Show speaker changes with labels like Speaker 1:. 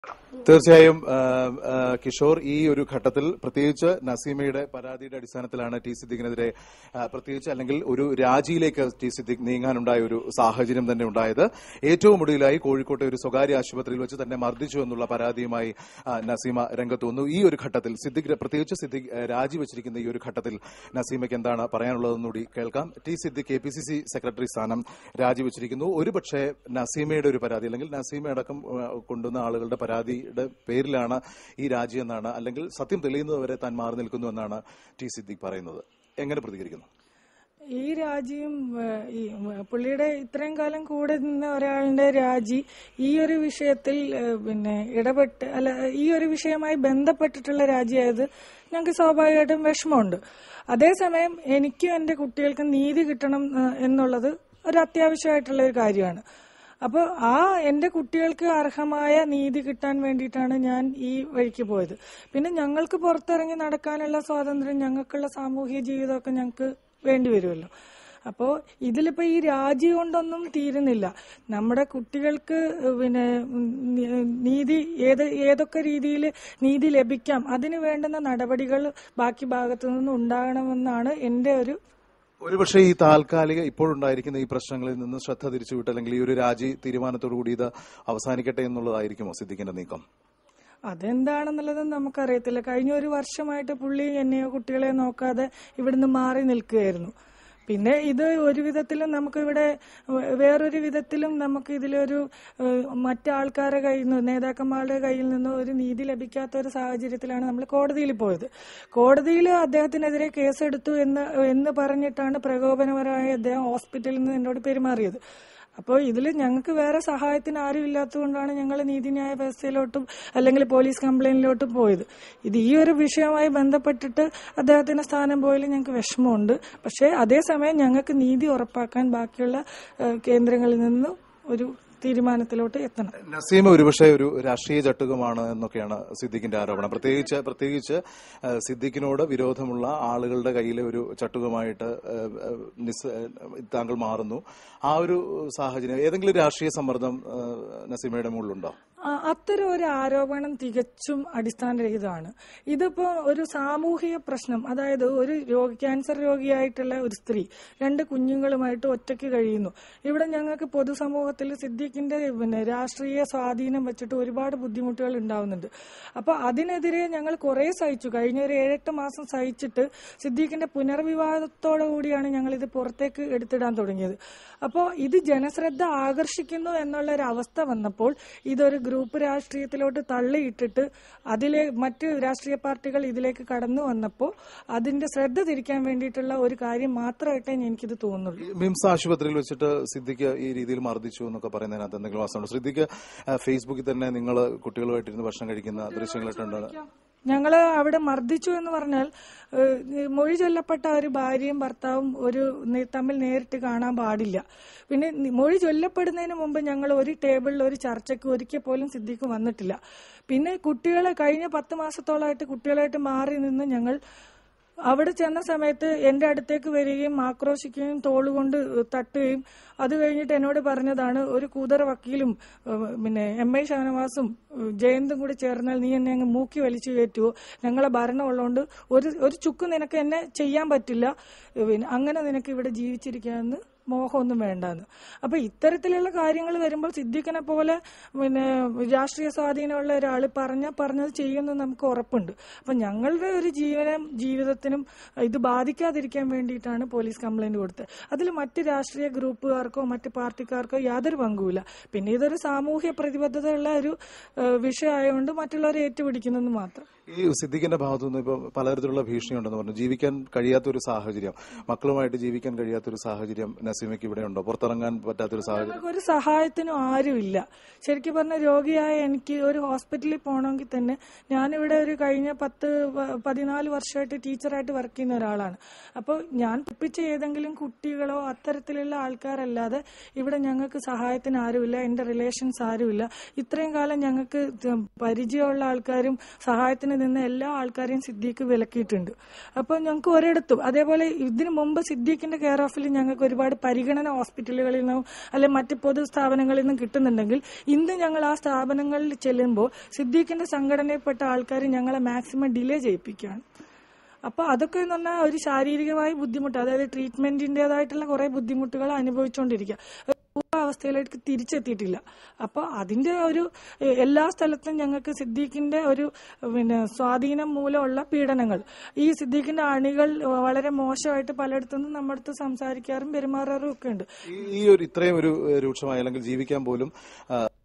Speaker 1: തീർച്ചയായും ആ, ആ, കിഷോർ ഈ ഒരു ഘട്ടത്തിൽ പ്രത്യേകിച്ച് നസീമയുടെ പരാതിയുടെ അടിസ്ഥാനത്തിലാണ് ടി സിദ്ദിഖിനെതിരെ ആ, പ്രത്യേകിച്ച് അല്ലെങ്കിൽ ഒരു രാജിയിലേക്ക് ടി സിദ്ദിഖ് നീങ്ങാനുണ്ടായ ഒരു സാഹചര്യം തന്നെ ഉണ്ടായത് ഏറ്റവും ഒടുവിലായി കോഴിക്കോട്ടെ ഒരു സ്വകാര്യ ആശുപത്രിയിൽ വെച്ച് തന്നെ മർദ്ദിച്ചു എന്നുള്ള പരാതിയുമായി ആ, നസീമ രംഗത്ത് വന്നു ഈ ഒരു ഘട്ടത്തിൽ സിദ്ദിഖ് പ്രത്യേകിച്ച് സിദ്ദിഖ് ആ, രാജിവെച്ചിരിക്കുന്ന ഈ ഒരു ഘട്ടത്തിൽ നസീമയ്ക്ക് എന്താണ് പറയാനുള്ളതെന്നുകൂടി കേൾക്കാം T Siddique K P C C secretary സ്ഥാനം രാജിവെച്ചിരിക്കുന്നു ഒരുപക്ഷെ നസീമയുടെ ഒരു പരാതി അല്ലെങ്കിൽ നസീമ അടക്കം ആ, കൊണ്ടുവന്ന ആളുകളുടെ പരാതിയുടെ പേരിലാണ് ഈ രാജി എന്നാണ് അല്ലെങ്കിൽ സത്യം തെളിയുന്നതുവരെ താൻ മാറി നിൽക്കുന്നു എന്നാണ് ടി സിദ്ദിഖ് പറയുന്നത് എങ്ങനെ പ്രതികരിക്കുന്നു
Speaker 2: ഈ രാജിയും ഏഹ്, ഈ ഏഹ്, പുള്ളിയുടെ ഇത്രയും കാലം കൂടെ നിന്ന ഒരാളുടെ രാജി ഈ ഒരു വിഷയത്തിൽ ഏഹ്, പിന്നെ ഇടപെട്ട് അല്ല ഈ ഒരു വിഷയവുമായി ബന്ധപ്പെട്ടിട്ടുള്ള രാജിയായത് ഞങ്ങൾക്ക് സ്വാഭാവികമായിട്ടും വിഷമമുണ്ട് അതേസമയം എനിക്കും എന്റെ കുട്ടികൾക്കും നീതി കിട്ടണം ഏഹ്, എന്നുള്ളത് ഒരു അത്യാവശ്യമായിട്ടുള്ള ഒരു കാര്യമാണ് അപ്പോൾ ആ എന്റെ കുട്ടികൾക്ക് അർഹമായ നീതി കിട്ടാൻ വേണ്ടിയിട്ടാണ് ഞാൻ ഈ വഴിക്ക് പോയത് പിന്നെ ഞങ്ങൾക്ക് പുറത്തിറങ്ങി നടക്കാനുള്ള സ്വാതന്ത്ര്യം ഞങ്ങൾക്കുള്ള സാമൂഹിക ജീവിതമൊക്കെ ഞങ്ങൾക്ക് വേണ്ടി വരുമല്ലോ അപ്പോൾ ഇതിലിപ്പോ ഈ രാജി കൊണ്ടൊന്നും തീരുന്നില്ല നമ്മുടെ കുട്ടികൾക്ക് പിന്നെ നി- നീതി ഏത് ഏതൊക്കെ രീതിയിൽ നീതി ലഭിക്കാം അതിന് വേണ്ടുന്ന നടപടികൾ ബാക്കി ഭാഗത്തു നിന്നും ഉണ്ടാകണമെന്നാണ് എന്റെ ഒരു
Speaker 1: ഒരുപക്ഷെ ഈ താൽക്കാലിക ഇപ്പോഴുണ്ടായിരിക്കുന്ന ഈ പ്രശ്നങ്ങളിൽ നിന്ന് ശ്രദ്ധ തിരിച്ചുവിട്ട് അല്ലെങ്കിൽ ഈ ഒരു രാജി തീരുമാനത്തോടു കൂടി ഇത് അവസാനിക്കട്ടെ എന്നുള്ളതായിരിക്കുമോ സിദ്ദിഖിന്റെ നീക്കം
Speaker 2: അതെന്താണെന്നുള്ളത് നമുക്കറിയത്തില്ല കഴിഞ്ഞ ഒരു വർഷമായിട്ട് പുള്ളി എന്നെയോ കുട്ടികളെയോ നോക്കാതെ ഇവിടുന്ന് മാറി നിൽക്കുകയായിരുന്നു പിന്നെ ഇത് ഒരു വിധത്തിലും നമുക്കിവിടെ വേ- വേറൊരു വിധത്തിലും നമുക്ക് ഇതിലൊരു ഏഹ്, മറ്റാൾക്കാരെ കയ്യിൽ നിന്ന് നേതാക്കന്മാരുടെ കയ്യിൽ നിന്ന് ഒരു നീതി ലഭിക്കാത്ത ഒരു സാഹചര്യത്തിലാണ് നമ്മൾ കോടതിയിൽ പോയത് കോടതിയിൽ അദ്ദേഹത്തിനെതിരെ കേസെടുത്തു എന്ന് എന്ന് പറഞ്ഞിട്ടാണ് പ്രകോപനപരമായി അദ്ദേഹം ഹോസ്പിറ്റലിൽ നിന്ന് എന്നോട് പെരുമാറിയത് അപ്പോൾ ഇതിൽ ഞങ്ങൾക്ക് വേറെ സഹായത്തിന് ആരും ഇല്ലാത്തതുകൊണ്ടാണ് ഞങ്ങൾ നീതിന്യായ വ്യവസ്ഥയിലോട്ടും അല്ലെങ്കിൽ പോലീസ് കംപ്ലൈന്റിലോട്ടും പോയത് ഇത് ഈ ഒരു വിഷയവുമായി ബന്ധപ്പെട്ടിട്ട് അദ്ദേഹത്തിന്റെ സ്ഥാനം പോയാൽ ഞങ്ങൾക്ക് വിഷമമുണ്ട് പക്ഷേ അതേസമയം ഞങ്ങൾക്ക് നീതി ഉറപ്പാക്കാൻ ബാക്കിയുള്ള ഏഹ്, കേന്ദ്രങ്ങളിൽ നിന്നും ഒരു തീരുമാനത്തിലോട്ട് എത്തണം
Speaker 1: നസീമ ഒരുപക്ഷെ ഒരു രാഷ്ട്രീയ ചട്ടുകമാണ് എന്നൊക്കെയാണ് സിദ്ദിഖിന്റെ ആരോപണം പ്രത്യേകിച്ച് പ്രത്യേകിച്ച് ആ, സിദ്ദിഖിനോട് വിരോധമുള്ള ആളുകളുടെ കയ്യിലെ ഒരു ചട്ടുകമായിട്ട് ആ, ആ, നിസ്- ആ, താങ്കൾ മാറുന്നു ആ ഒരു സാഹചര്യം ഏതെങ്കിലും രാഷ്ട്രീയ സമ്മർദ്ദം ആ, നസീമയുടെ മുകളിലുണ്ടോ
Speaker 2: ആ, അത്തരം ഒരു ആരോപണം തികച്ചും അടിസ്ഥാനരഹിതമാണ് ഇതിപ്പോ ഒരു സാമൂഹിക പ്രശ്നം അതായത് ഒരു രോഗി ക്യാൻസർ രോഗിയായിട്ടുള്ള ഒരു സ്ത്രീ രണ്ട് കുഞ്ഞുങ്ങളുമായിട്ട് ഒറ്റയ്ക്ക് കഴിയുന്നു ഇവിടെ ഞങ്ങൾക്ക് പൊതുസമൂഹത്തിൽ സിദ്ദീഖിന്റെ പിന്നെ രാഷ്ട്രീയ സ്വാധീനം വെച്ചിട്ട് ഒരുപാട് ബുദ്ധിമുട്ടുകൾ ഉണ്ടാവുന്നുണ്ട് അപ്പൊ അതിനെതിരെ ഞങ്ങൾ കുറെ സഹിച്ചു കഴിഞ്ഞ ഒരു ഏഴെട്ട് മാസം സഹിച്ചിട്ട് സിദ്ദീഖിന്റെ പുനർവിവാഹത്തോടു കൂടിയാണ് ഞങ്ങൾ ഇത് പുറത്തേക്ക് എടുത്തിടാൻ തുടങ്ങിയത് അപ്പോൾ ഇത് ജനശ്രദ്ധ ആകർഷിക്കുന്നു എന്നുള്ള ഒരു അവസ്ഥ വന്നപ്പോൾ ഇതൊരു ഗ്രൂപ്പ് രാഷ്ട്രീയത്തിലോട്ട് തള്ളിയിട്ടിട്ട് അതിലെ മറ്റ് രാഷ്ട്രീയ പാർട്ടികൾ ഇതിലേക്ക് കടന്നു വന്നപ്പോൾ അതിന്റെ ശ്രദ്ധ തിരിക്കാൻ വേണ്ടിയിട്ടുള്ള ഒരു കാര്യം മാത്രമായിട്ടേ എനിക്കിത് തോന്നുള്ളൂ
Speaker 1: ഈ മിംസ് ആശുപത്രിയിൽ വെച്ചിട്ട് സിദ്ദിഖ് ഈ രീതിയിൽ മർദ്ദിച്ചു എന്നൊക്കെ പറയുന്നതിനകത്ത് എന്തെങ്കിലും വാസ്തവമുണ്ടോ സിദ്ദിഖ് ആ, ഫേസ്ബുക്കിൽ തന്നെ നിങ്ങൾ കുട്ടികളുമായിട്ടിരുന്ന് ഭക്ഷണം കഴിക്കുന്ന ദൃശ്യങ്ങളിട്ടുണ്ട്
Speaker 2: ഞങ്ങള് അവിടെ മർദ്ദിച്ചു എന്ന് പറഞ്ഞാൽ ഏഹ്, മൊഴി ചൊല്ലപ്പെട്ട ഒരു ഭാര്യയും ഭർത്താവും ഒരു നേ- തമ്മിൽ നേരിട്ട് കാണാൻ പാടില്ല പിന്നെ നി- മൊഴി ചൊല്ലപ്പെടുന്നതിന് മുമ്പ് ഞങ്ങൾ ഒരു ടേബിളിൽ ഒരു ചർച്ചയ്ക്ക് ഒരിക്കൽ പോലും സിദ്ദിഖ് വന്നിട്ടില്ല പിന്നെ കുട്ടികളെ കഴിഞ്ഞ പത്ത് മാസത്തോളമായിട്ട് കുട്ടികളായിട്ട് മാറി നിന്ന് ഞങ്ങൾ അവിടെ ചെന്ന സമയത്ത് എന്റെ അടുത്തേക്ക് വരികയും ആക്രോശിക്കുകയും തോളുകൊണ്ട് തട്ടുകയും അത് കഴിഞ്ഞിട്ട് എന്നോട് പറഞ്ഞതാണ് ഒരു കൂതറ വക്കീലും ഏഹ്, പിന്നെ എം ഐ ഷാനവാസും ഏഹ്, ജയന്തും കൂടി ചേർന്നാൽ നീ എന്നെ അങ്ങ് മൂക്കി വലിച്ചു കയറ്റുവോ ഞങ്ങളെ ഭരണം ഉള്ളതുകൊണ്ട് ഒരു ഒരു ചുക്ക് നിനക്ക് എന്നെ ചെയ്യാൻ പറ്റില്ല ഏഹ്, പിന്നെ അങ്ങനെ നിനക്ക് ഇവിടെ ജീവിച്ചിരിക്കാമെന്ന് മോഹമൊന്നും വേണ്ടെന്ന് അപ്പൊ ഇത്തരത്തിലുള്ള കാര്യങ്ങൾ വരുമ്പോൾ സിദ്ദീഖിനെ പോലെ പിന്നെ രാഷ്ട്രീയ സ്വാധീനമുള്ള ഒരാൾ പറഞ്ഞ പറഞ്ഞത് ചെയ്യുമെന്ന് നമുക്ക് ഉറപ്പുണ്ട് അപ്പൊ ഞങ്ങളുടെ ഒരു ജീവനം ജീവിതത്തിനും ഇത് ബാധിക്കാതിരിക്കാൻ വേണ്ടിയിട്ടാണ് പോലീസ് കംപ്ലൈന്റ് കൊടുത്തത് അതിൽ മറ്റ് രാഷ്ട്രീയ ഗ്രൂപ്പുകാർക്കോ മറ്റ് പാർട്ടിക്കാർക്കോ യാതൊരു പങ്കുമില്ല പിന്നെ ഇതൊരു സാമൂഹ്യ പ്രതിബദ്ധതയുള്ള ഒരു ഏഹ്, വിഷയമായതുകൊണ്ട് മറ്റുള്ളവരെ ഏറ്റുപിടിക്കുന്നെന്ന് മാത്രം
Speaker 1: ഈ സിദ്ദിഖിന്റെ ഭാഗത്തുനിന്ന് ഇപ്പൊ പലതരത്തിലുള്ള ഭീഷണി ഉണ്ടെന്ന് പറഞ്ഞു ജീവിക്കാൻ കഴിയാത്തൊരു സാഹചര്യം മക്കളുമായിട്ട് ജീവിക്കാൻ കഴിയാത്തൊരു സാഹചര്യം നസീമയ്ക്ക് ഇവിടെ ഉണ്ടോ പുറത്തിറങ്ങാൻ പറ്റാത്തൊരു സാഹചര്യം
Speaker 2: ഒരു സഹായത്തിനും ആരുമില്ല ശരിക്കും പറഞ്ഞ രോഗിയായ എനിക്ക് ഒരു ഹോസ്പിറ്റലിൽ പോകണമെങ്കിൽ തന്നെ ഞാനിവിടെ ഒരു കഴിഞ്ഞ പത്ത് വ- പതിനാല് വർഷമായിട്ട് ടീച്ചറായിട്ട് വർക്ക് ചെയ്യുന്ന ഒരാളാണ് അപ്പോൾ ഞാൻ പഠിപ്പിച്ച ഏതെങ്കിലും കുട്ടികളോ അത്തരത്തിലുള്ള ആൾക്കാരല്ലാതെ ഇവിടെ ഞങ്ങൾക്ക് സഹായത്തിന് ആരുമില്ല എന്റെ റിലേഷൻസ് ആരുമില്ല ഇത്രയും കാലം ഞങ്ങൾക്ക് ത- പരിചയമുള്ള ആൾക്കാരും സഹായത്തിന് നിന്ന എല്ലാ ആൾക്കാരെയും സിദ്ദീഖ് വിലക്കിയിട്ടുണ്ട് അപ്പോൾ ഞങ്ങൾക്ക് ഒരിടത്തും അതേപോലെ ഇതിനു മുമ്പ് സിദ്ദീഖിന്റെ കെയർ ഓഫിൽ ഞങ്ങൾക്ക് ഒരുപാട് പരിഗണന ഹോസ്പിറ്റലുകളിൽ നിന്നും അല്ലെ മറ്റ് പൊതു സ്ഥാപനങ്ങളിൽ നിന്നും കിട്ടുന്നുണ്ടെങ്കിൽ ഇന്ന് ഞങ്ങൾ ആ സ്ഥാപനങ്ങളിൽ ചെല്ലുമ്പോൾ സിദ്ദീഖിന്റെ സംഘടനയിൽപ്പെട്ട ആൾക്കാർ ഞങ്ങളെ മാക്സിമം ഡിലേ ചെയ്യിപ്പിക്കുകയാണ് അപ്പൊ അതൊക്കെ എന്ന് പറഞ്ഞാൽ ഒരു ശാരീരികമായ ബുദ്ധിമുട്ട് അതായത് ട്രീറ്റ്മെന്റിന്റേതായിട്ടുള്ള കുറെ ബുദ്ധിമുട്ടുകൾ അനുഭവിച്ചുകൊണ്ടിരിക്കുക പൂർവ്വ അവസ്ഥയിലേക്ക് തിരിച്ചെത്തിയിട്ടില്ല അപ്പൊ അതിന്റെ ഒരു എ- എല്ലാ സ്ഥലത്തും ഞങ്ങൾക്ക് സിദ്ദീഖിന്റെ ഒരു പിന്നെ സ്വാധീനം മൂലമുള്ള പീഡനങ്ങൾ ഈ സിദ്ദീഖിന്റെ അണികൾ വളരെ മോശമായിട്ട് പലയിടത്തുനിന്നും നമ്മുടെ അടുത്ത് സംസാരിക്കാറും പെരുമാറാറും ഒക്കെ ഉണ്ട്
Speaker 1: ഈ- ഈ ഒരു ഇത്രയും ഒരു ഏഹ്, രൂക്ഷമായ അല്ലെങ്കിൽ ജീവിക്കാൻ പോലും ആ,